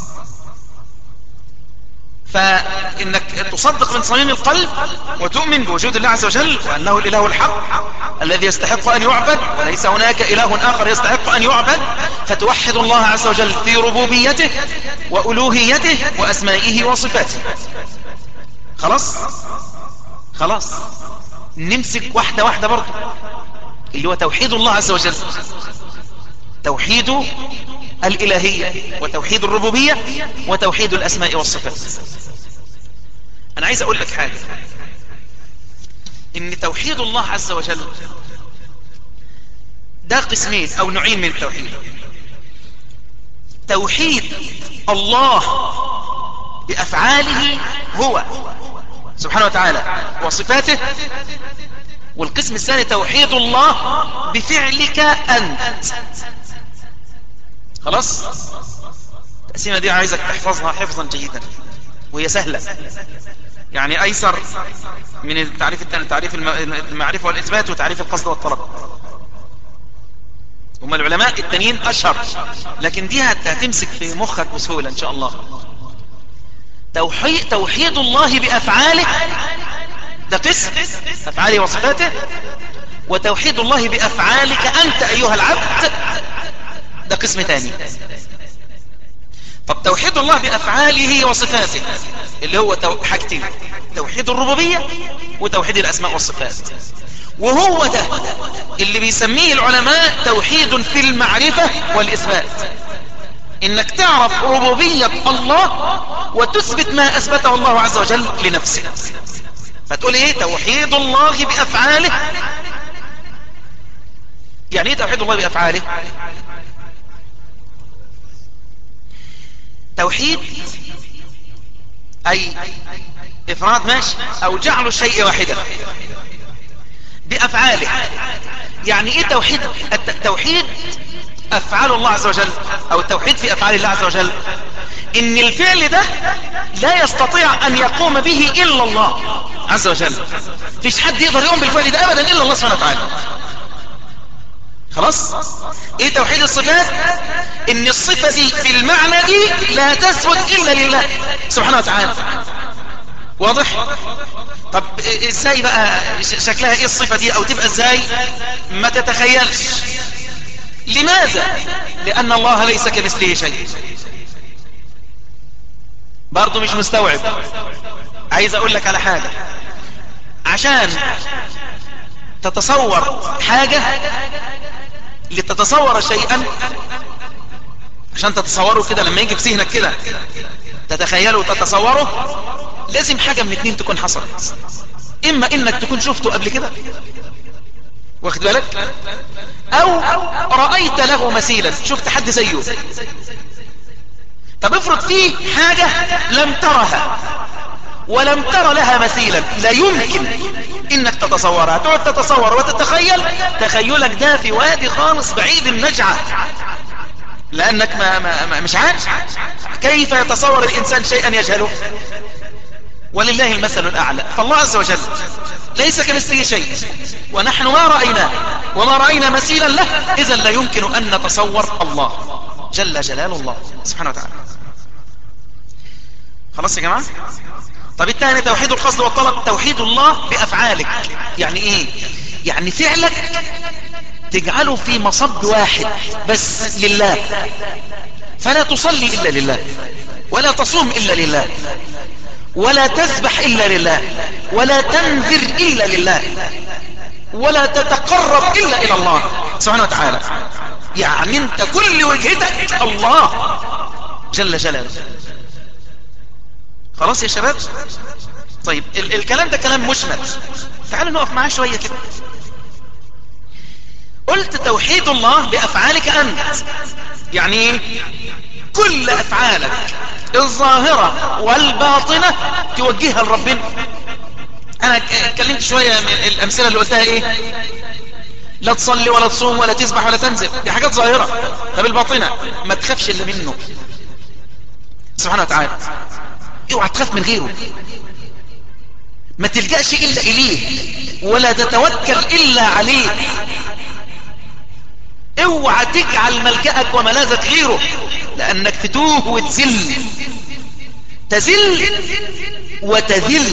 Speaker 2: فإنك تصدق من صميم القلب وتؤمن بوجود الله عز وجل وأنه الإله الحق الذي يستحق أن يعبد وليس هناك إله آخر يستحق أن يعبد فتوحد الله عز وجل في ربوبيته وألوهيته وأسمائه وصفاته خلاص خلاص نمسك واحدة واحدة برضو اللي هو توحيد الله عز وجل توحيد الإلهية وتوحيد الربوبية وتوحيد الأسماء والصفات أنا عايز أقول لك حاجة إن توحيد الله عز وجل ده قسمين أو نوعين من التوحيد توحيد الله بأفعاله هو سبحانه وتعالى وصفاته والقسم الثاني توحيد الله بفعلك أنت خلاص التقسيمة دي عايزك تحفظها حفظا جيدا وهي سهلة يعني أيسر من التعريف الثاني تعريف المعرفة والإثبات وتعريف القصد والطلب هم العلماء التانيين أشهر لكن دي هتمسك في مخك بسهولة إن شاء الله توحيد, توحيد الله بأفعاله ده قسم أفعاله وصفاته وتوحيد الله بأفعالك أنت أيها العبد ده قسم تاني طب توحيد الله بأفعاله وصفاته اللي هو تو... حاجتين توحيد الربوبية وتوحيد الأسماء والصفات وهو ده اللي بيسميه العلماء توحيد في المعرفة والإثبات انك تعرف ربوبية الله وتثبت ما اثبته الله عز وجل لنفسه فتقول ايه توحيد الله بافعاله يعني ايه توحيد الله بافعاله توحيد اي افراد ماشي او جعل الشيء واحدا بافعاله يعني ايه توحيد التوحيد افعال الله عز وجل او التوحيد في افعال الله عز وجل ان الفعل ده لا يستطيع ان يقوم به الا الله عز وجل فيش حد يقدر يقوم بالفعل ده ابدا الا الله سبحانه وتعالى خلاص ايه توحيد الصفات ان الصفة دي في المعنى دي لا تثبت الا لله سبحانه وتعالى واضح طب ازاي بقى شكلها ايه الصفة دي او تبقى ازاي ما تتخيلش لماذا لان الله ليس كمثله شيء برضو مش مستوعب عايز اقول لك على حاجة عشان تتصور حاجة لتتصور شيئا عشان تتصوره كده لما يجي في ذهنك كده تتخيله وتتصوره لازم حاجة من اتنين تكون حصلت اما انك تكون شفته قبل كده واخد بالك او رأيت له مثيلا شفت حد زيه طب افرض فيه حاجة لم ترها ولم تر لها مثيلا لا يمكن انك تتصورها تقعد تتصور وتتخيل تخيلك ده في وادي خالص بعيد النجعة لانك ما, ما, ما مش عارف كيف يتصور الانسان شيئا يجهله ولله المثل الاعلى فالله عز وجل ليس كمثله شيء ونحن ما رأيناه وما رأينا مثيلا له اذا لا يمكن ان نتصور الله جل جلال الله سبحانه وتعالى خلاص يا جماعة طب الثاني توحيد القصد والطلب توحيد الله بأفعالك يعني ايه يعني فعلك تجعله في مصب واحد بس لله فلا تصلي إلا لله ولا تصوم إلا لله ولا تذبح إلا لله ولا تنذر إلا لله ولا تتقرب إلا إلى الله سبحانه وتعالى يعني انت كل وجهتك الله جل جلاله خلاص يا شباب طيب ال الكلام ده كلام مجمل تعالوا نقف معاه شوية كده قلت توحيد الله بأفعالك أنت يعني كل أفعالك الظاهرة والباطنة توجهها لربنا أنا اتكلمت شوية من الأمثلة اللي قلتها إيه لا تصلي ولا تصوم ولا تسبح ولا تنزل دي حاجات ظاهرة طب الباطنة ما تخافش إلا منه سبحانه وتعالى اوعى تخاف من غيره ما تلجأش إلا إليه ولا تتوكل إلا عليه اوعى تجعل ملجأك وملاذك غيره لأنك تتوه وتزل تزل وتذل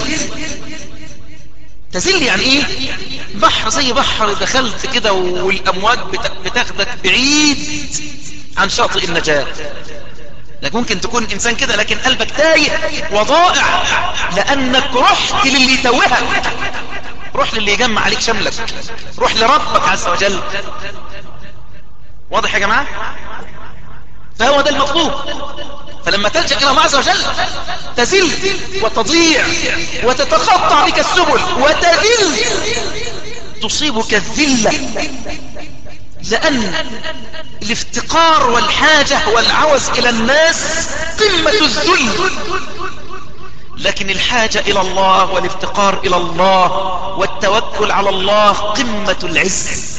Speaker 2: تزل يعني ايه بحر زي بحر دخلت كده والامواج بتاخدك بعيد عن شاطئ النجاة لك ممكن تكون انسان كده لكن قلبك تايه وضائع لانك رحت للي توهك روح للي يجمع عليك شملك روح لربك عز وجل واضح يا جماعة فهو ده المطلوب فلما تلجأ إلى الله عز وجل تزل وتضيع وتتقطع بك السبل وتذل تصيبك الذلة لأن الافتقار والحاجة والعوز إلى الناس قمة الذل لكن الحاجة إلى الله والافتقار إلى الله والتوكل على الله قمة العز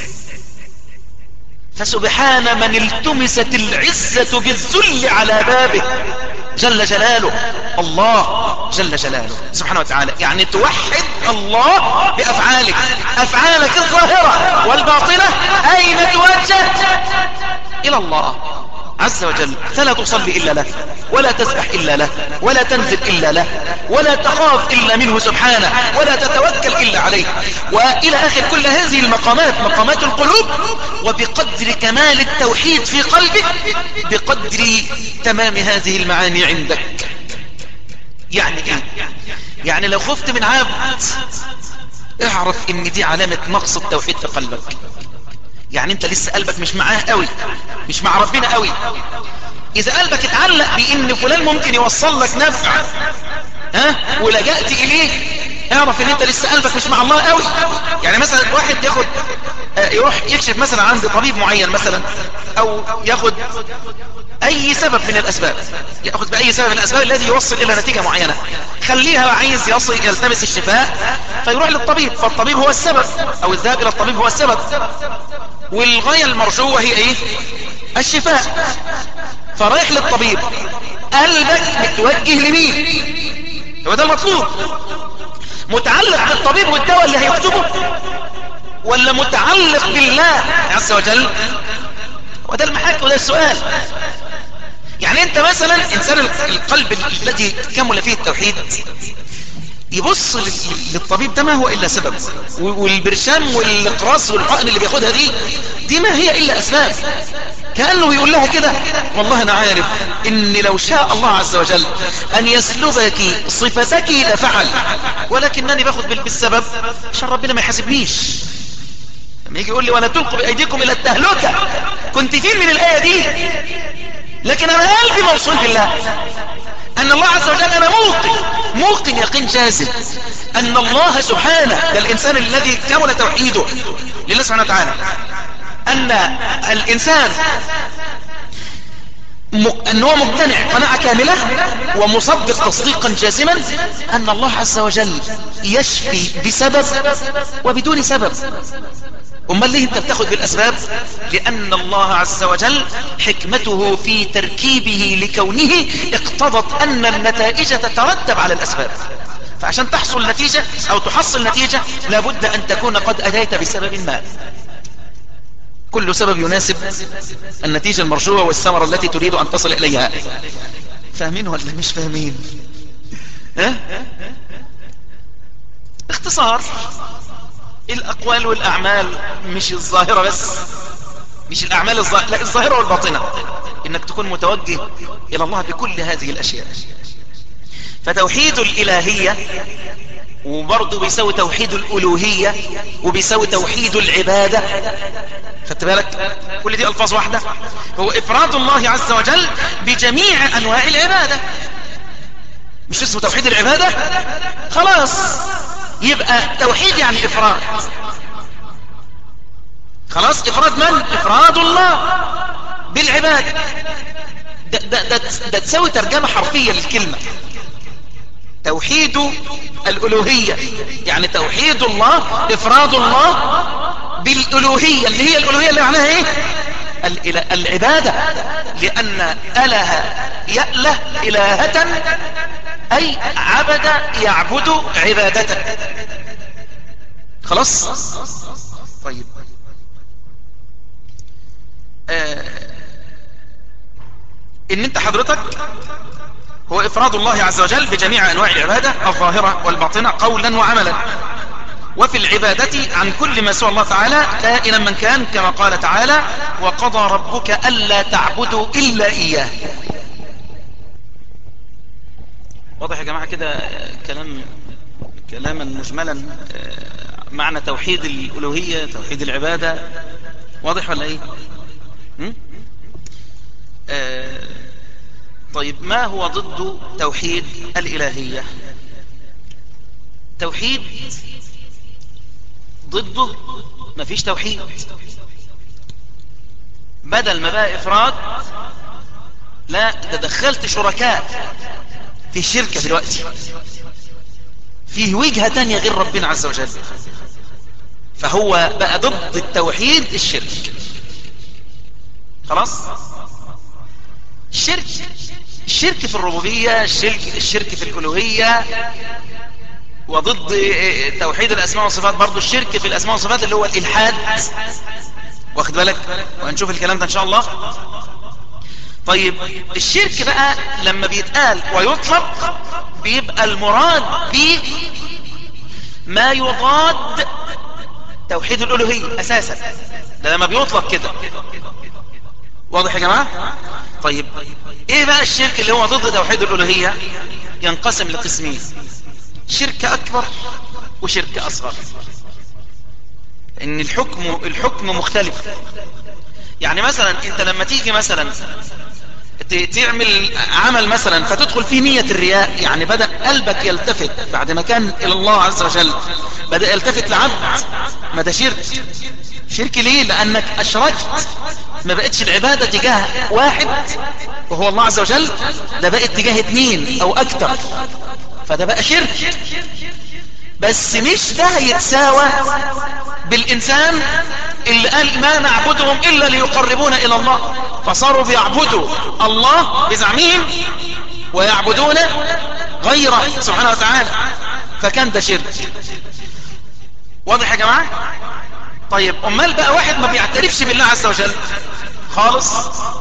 Speaker 2: فسبحان من التمست العزة بالذل على بابه جل جلاله الله جل جلاله سبحانه وتعالى يعني توحد الله بأفعالك أفعالك الظاهرة والباطنة أين توجه إلى الله عز وجل فلا تصلي إلا له ولا تسبح إلا له ولا تنزل إلا له ولا تخاف إلا منه سبحانه ولا تتوكل إلا عليه وإلى آخر كل هذه المقامات مقامات القلوب وبقدر كمال التوحيد في قلبك بقدر تمام هذه المعاني عندك يعني ايه يعني لو خفت من عبد اعرف ان دي علامة نقص التوحيد في قلبك يعني انت لسه قلبك مش معاه قوي مش مع ربنا قوي اذا قلبك اتعلق بان فلان ممكن يوصل لك نفع ها ولجأت اليه اعرف ان انت لسه قلبك مش مع الله قوي يعني مثلا واحد ياخد يروح يكشف مثلا عند طبيب معين مثلا او ياخد اي سبب من الاسباب ياخذ باي سبب من الاسباب الذي يوصل الى نتيجة معينة خليها عايز يصل يلتمس الشفاء فيروح للطبيب فالطبيب هو السبب او الذهاب الى الطبيب هو السبب والغاية المرجوة هي ايه الشفاء فرايح للطبيب قلبك متوجه لمين هو ده المطلوب متعلق بالطبيب والدواء اللي هيكتبه ولا متعلق بالله عز وجل وده المحك وده السؤال يعني انت مثلا انسان القلب الذي كمل فيه التوحيد يبص للطبيب ده ما هو الا سبب والبرشام والاقراص والحقن اللي بياخدها دي دي ما هي الا اسباب كأنه يقول لها كده والله انا عارف ان لو شاء الله عز وجل ان يسلبك صفتك لفعل ولكنني باخد بالسبب عشان ربنا ما يحاسبنيش لما يجي يقول لي ولا تلقوا بايديكم الى التهلكة كنت فين من الاية دي لكن انا قلبي موصول بالله ان الله عز وجل انا موقن موقن يقين جازم ان الله سبحانه ده الانسان الذي كمل توحيده لله سبحانه وتعالى ان الانسان ان هو مقتنع قناعة كاملة ومصدق تصديقا جازما ان الله عز وجل يشفي بسبب وبدون سبب امال ليه انت بتاخد بالاسباب لان الله عز وجل حكمته في تركيبه لكونه اقتضت ان النتائج تترتب على الاسباب فعشان تحصل نتيجة او تحصل نتيجة لابد ان تكون قد اتيت بسبب ما كل سبب يناسب النتيجة المرجوة والثمرة التي تريد ان تصل اليها فاهمين ولا مش فاهمين ها؟ اختصار الاقوال والاعمال مش الظاهرة بس مش الاعمال الظاهرة لا الظاهرة والباطنة انك تكون متوجه الى الله بكل هذه الاشياء فتوحيد الالهية وبرضه بيساوي توحيد الالوهية وبيساوي توحيد العبادة خدت بالك كل دي الفاظ واحدة هو افراد الله عز وجل بجميع انواع العبادة مش اسمه توحيد العبادة خلاص يبقى توحيد يعني افراد خلاص افراد من افراد الله بالعبادة ده, ده, ده, ده تساوي ترجمة حرفية للكلمة توحيد الالوهية يعني توحيد الله افراد الله بالالوهية اللي هي الالوهية اللي معناها ايه العبادة لان اله يأله الهة اي عبد يعبد عبادة خلاص طيب آه ان انت حضرتك هو افراد الله عز وجل بجميع انواع العبادة الظاهرة والباطنة قولا وعملا وفي العبادة عن كل ما سوى الله تعالى كائنا من كان كما قال تعالى وقضى ربك ألا تعبدوا إلا إياه واضح يا جماعة كده كلام كلاما مجملا معنى توحيد الألوهية توحيد العبادة واضح ولا ايه آه طيب ما هو ضد توحيد الإلهية توحيد ضده مفيش توحيد بدل ما بقى إفراد لا تدخلت شركاء في الشركة دلوقتي فيه وجهة تانية غير ربنا عز وجل فهو بقى ضد التوحيد الشرك خلاص الشرك الشرك في الربوبية الشرك, الشرك في الألوهية وضد توحيد الأسماء والصفات برضو الشرك في الأسماء والصفات اللي هو الإلحاد واخد بالك وهنشوف الكلام ده إن شاء الله طيب الشرك بقى لما بيتقال ويطلق بيبقى المراد به ما يضاد توحيد الألوهية أساسا ده لما بيطلق كده واضح يا جماعة طيب ايه بقى الشرك اللي هو ضد توحيد الألوهية ينقسم لقسمين شرك أكبر وشرك أصغر ان الحكم الحكم مختلف يعني مثلا انت لما تيجي مثلا تعمل عمل مثلا فتدخل فيه نية الرياء يعني بدأ قلبك يلتفت بعد ما كان إلى الله عز وجل بدأ يلتفت لعبد ما ده شرك شرك ليه لأنك أشركت ما بقتش العبادة تجاه واحد وهو الله عز وجل ده بقت تجاه اتنين أو أكتر فده بقى شرك بس مش ده يتساوى بالإنسان اللي قال ما نعبدهم إلا ليقربونا إلى الله فصاروا بيعبدوا الله بزعمهم ويعبدون غيره سبحانه وتعالى فكان ده شرك واضح يا جماعة طيب امال بقى واحد ما بيعترفش بالله عز وجل خالص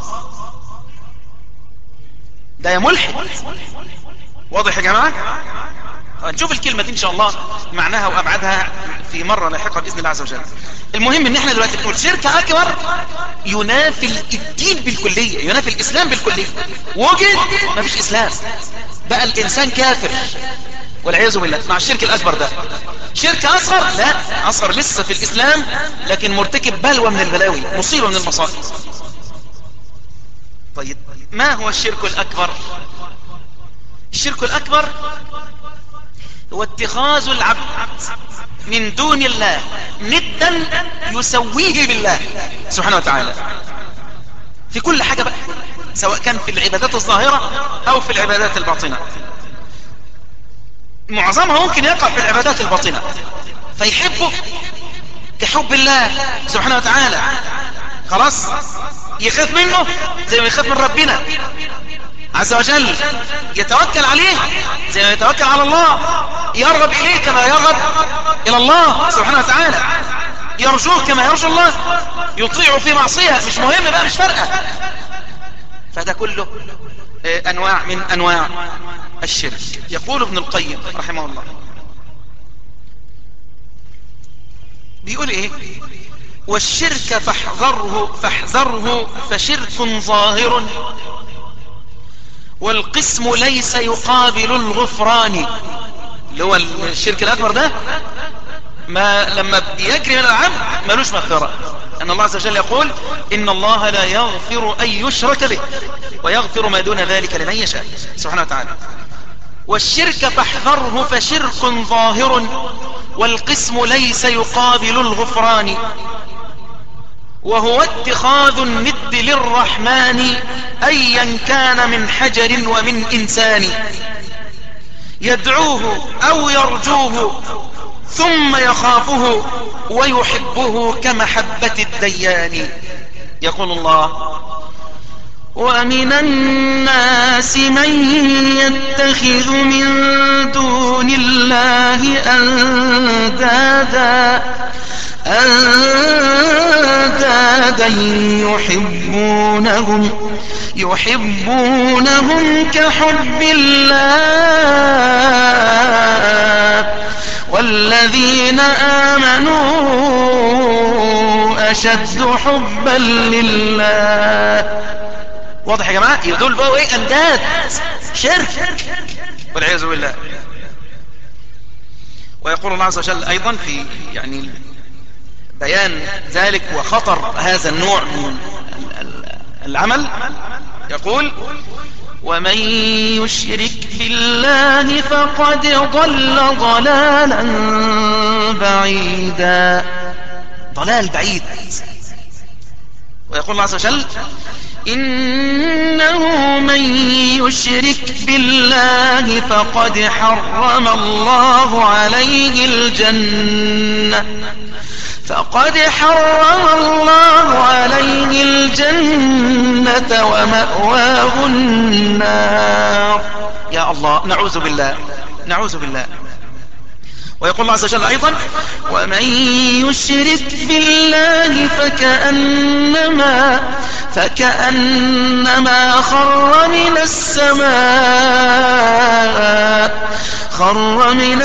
Speaker 2: ده يا ملحد واضح يا جماعة هنشوف الكلمة دي ان شاء الله معناها وابعادها في مرة لاحقة باذن الله عز وجل المهم ان احنا دلوقتي بنقول شركة اكبر ينافي الدين بالكلية ينافي الاسلام بالكلية وجد ما فيش اسلام بقى الانسان كافر والعياذ بالله مع الشرك الاكبر ده شرك اصغر لا اصغر لسه في الاسلام لكن مرتكب بلوى من البلاوي مصيبة من المصائب طيب ما هو الشرك الاكبر الشرك الاكبر هو اتخاذ العبد من دون الله ندا يسويه بالله سبحانه وتعالى في كل حاجة بقى سواء كان في العبادات الظاهرة او في العبادات الباطنة معظمها ممكن يقع في العبادات الباطنة فيحبه كحب الله سبحانه وتعالى خلاص يخاف منه زي ما يخاف من ربنا عز وجل يتوكل عليه زي ما يتوكل على الله يرغب إليه كما يرغب إلى الله سبحانه وتعالى يرجوه كما يرجو الله يطيع في معصية مش مهم بقى مش فارقة فده كله أنواع من أنواع الشرك يقول ابن القيم رحمه الله بيقول ايه والشرك فاحذره فاحذره فشرك ظاهر والقسم ليس يقابل الغفران اللي هو الشرك الأكبر ده ما لما بيجري من العبد ملوش مغفرة أن الله عز وجل يقول إن الله لا يغفر أن يشرك به ويغفر ما دون ذلك لمن يشاء سبحانه وتعالى والشرك فاحذره فشرك ظاهر والقسم ليس يقابل الغفران وهو اتخاذ الند للرحمن أيا كان من حجر ومن إنسان يدعوه أو يرجوه ثم يخافه ويحبه كمحبة الديان يقول الله ومن الناس من يتخذ من دون الله أندادا أندادا يحبونهم يحبونهم كحب الله والذين آمنوا أشد حبا لله واضح يا جماعة يدول بقى ايه انداد شرك والعياذ بالله ويقول الله عز وجل ايضا في يعني بيان ذلك وخطر هذا النوع من العمل يقول ومن يشرك بالله فقد ضل ضلالا بعيدا ضلال بعيد ويقول الله عز وجل إنه من يشرك بالله فقد حرم الله عليه الجنة فقد حرم الله عليه الجنة ومأواه النار يا الله نعوذ بالله نعوذ بالله ويقول الله عز وجل أيضا ومن يشرك بالله فكأنما فكأنما خر من السماء خر من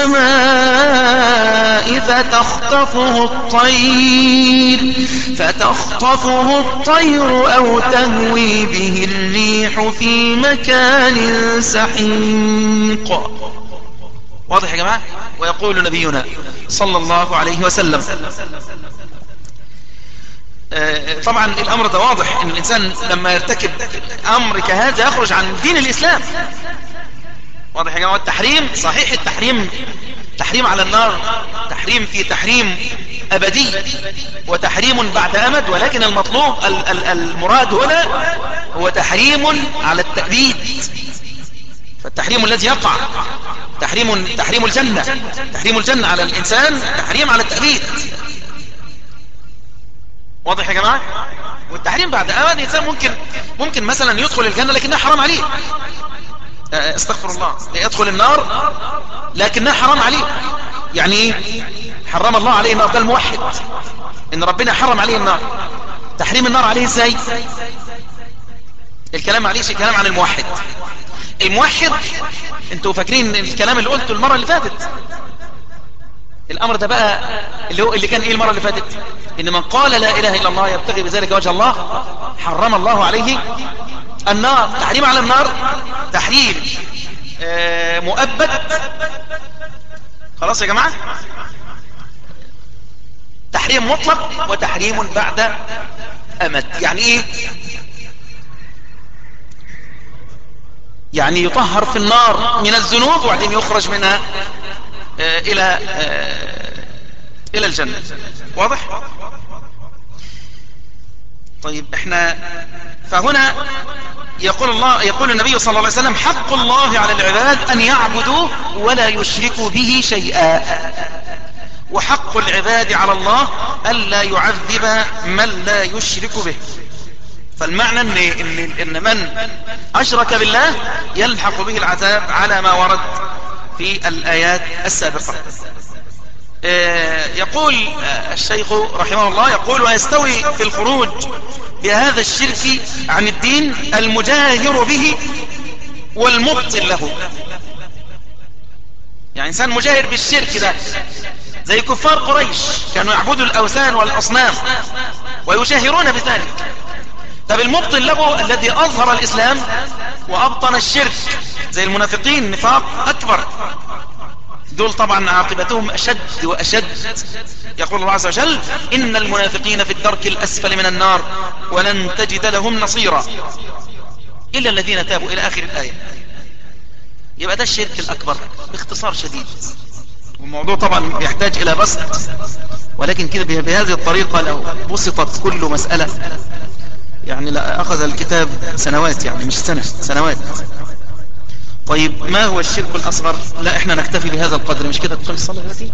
Speaker 2: السماء فتخطفه الطير فتخطفه الطير أو تهوي به الريح في مكان سحيق واضح يا جماعة ويقول نبينا صلى الله عليه وسلم طبعا الأمر ده واضح ان الإنسان لما يرتكب أمر كهذا يخرج عن دين الإسلام واضح يا جماعة التحريم صحيح التحريم تحريم على النار تحريم في تحريم أبدي وتحريم بعد أمد ولكن المطلوب المراد هنا هو تحريم على التأبيد فالتحريم الذي يقع تحريم تحريم الجنة تحريم الجنة على الإنسان تحريم على التأبيد واضح يا جماعة والتحريم بعد أمد الإنسان ممكن ممكن مثلا يدخل الجنة لكنها حرام عليه استغفر الله يدخل النار لكنها حرام عليه يعني ايه حرم الله عليه النار ده الموحد ان ربنا حرم عليه النار تحريم النار عليه ازاي الكلام معليش الكلام عن الموحد الموحد انتوا فاكرين الكلام اللي قلته المرة اللي فاتت الامر ده بقى اللي هو اللي كان ايه المرة اللي فاتت ان من قال لا اله الا الله يبتغي بذلك وجه الله حرم الله عليه النار تحريم على النار تحريم آه مؤبد خلاص يا جماعة تحريم مطلق وتحريم بعد امد يعني ايه يعني يطهر في النار من الذنوب وبعدين يخرج منها آه الى آه الى الجنة واضح طيب احنا فهنا يقول الله يقول النبي صلى الله عليه وسلم حق الله على العباد ان يعبدوه ولا يشركوا به شيئا وحق العباد على الله الا يعذب من لا يشرك به فالمعنى ان ان ان من اشرك بالله يلحق به العذاب على ما ورد في الايات السابقه يقول الشيخ رحمه الله يقول ويستوي في الخروج بهذا الشرك عن الدين المجاهر به والمبطل له يعني إنسان مجاهر بالشرك ده زي كفار قريش كانوا يعبدوا الأوثان والأصنام ويجاهرون بذلك طب المبطل له الذي أظهر الإسلام وأبطن الشرك زي المنافقين نفاق أكبر دول طبعا عاقبتهم أشد وأشد يقول الله عز وجل إن المنافقين في الدرك الأسفل من النار ولن تجد لهم نصيرا إلا الذين تابوا إلى آخر الآية يبقى ده الشرك الأكبر باختصار شديد والموضوع طبعا يحتاج إلى بسط ولكن كده بهذه الطريقة لو بسطت كل مسألة يعني لا أخذ الكتاب سنوات يعني مش سنة سنوات طيب ما هو الشرك الأصغر لا احنا نكتفي بهذا القدر مش كده تقول الصلاة دلوقتي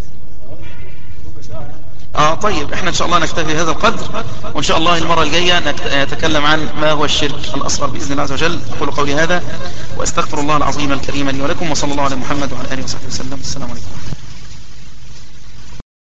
Speaker 2: اه طيب احنا ان شاء الله نكتفي بهذا القدر وان شاء الله المرة الجاية نتكلم عن ما هو الشرك الأصغر بإذن الله عز وجل أقول قولي هذا وأستغفر الله العظيم الكريم لي ولكم وصلى الله على محمد وعلى آله وصحبه وسلم السلام عليكم